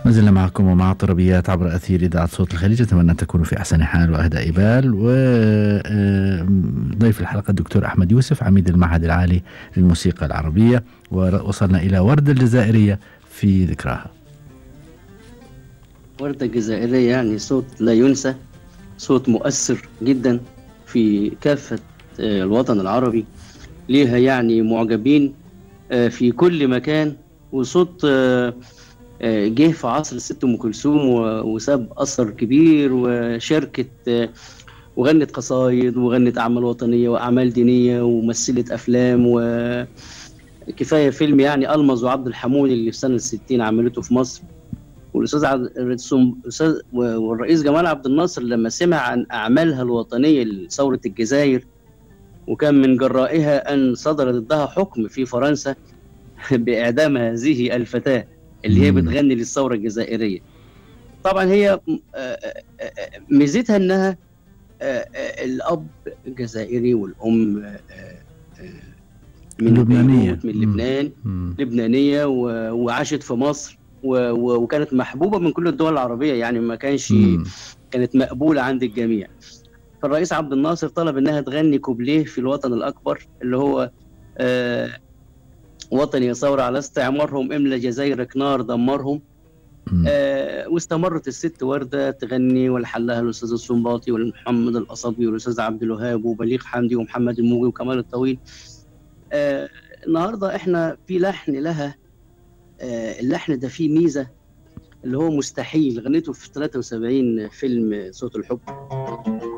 ما زلنا معكم ومع طربيات عبر أثير إذاعة صوت الخليج أتمنى أن تكونوا في أحسن حال وأهدى بال وضيف الحلقة الدكتور أحمد يوسف عميد المعهد العالي للموسيقى العربية ووصلنا إلى وردة الجزائرية في ذكراها وردة الجزائرية يعني صوت لا ينسى صوت مؤثر جدا في كافة الوطن العربي ليها يعني معجبين في كل مكان وصوت جه في عصر الست ام كلثوم وساب اثر كبير وشاركت وغنت قصايد وغنت اعمال وطنيه واعمال دينيه ومثلت افلام وكفايه فيلم يعني المظ وعبد الحمود اللي في سنه 60 عملته في مصر والاستاذ عبد والرئيس جمال عبد الناصر لما سمع عن اعمالها الوطنيه لثوره الجزائر وكان من جرائها ان صدر ضدها حكم في فرنسا باعدام هذه الفتاه اللي هي بتغني للثوره الجزائريه طبعا هي ميزتها انها الاب جزائري والام من لبنانيه من لبنان مم. لبنانيه وعاشت في مصر وكانت محبوبه من كل الدول العربيه يعني ما كانش مم. كانت مقبوله عند الجميع فالرئيس عبد الناصر طلب انها تغني كوبليه في الوطن الاكبر اللي هو آه وطني يا ثورة على استعمارهم املى جزايرك نار دمرهم مم. آه واستمرت الست وردة تغني ولحلها الأستاذ السنباطي والمحمد القصبي والأستاذ عبد الوهاب وبليغ حمدي ومحمد الموجي وكمال الطويل آه النهاردة احنا في لحن لها آه اللحن ده فيه ميزة اللي هو مستحيل غنيته في 73 فيلم صوت الحب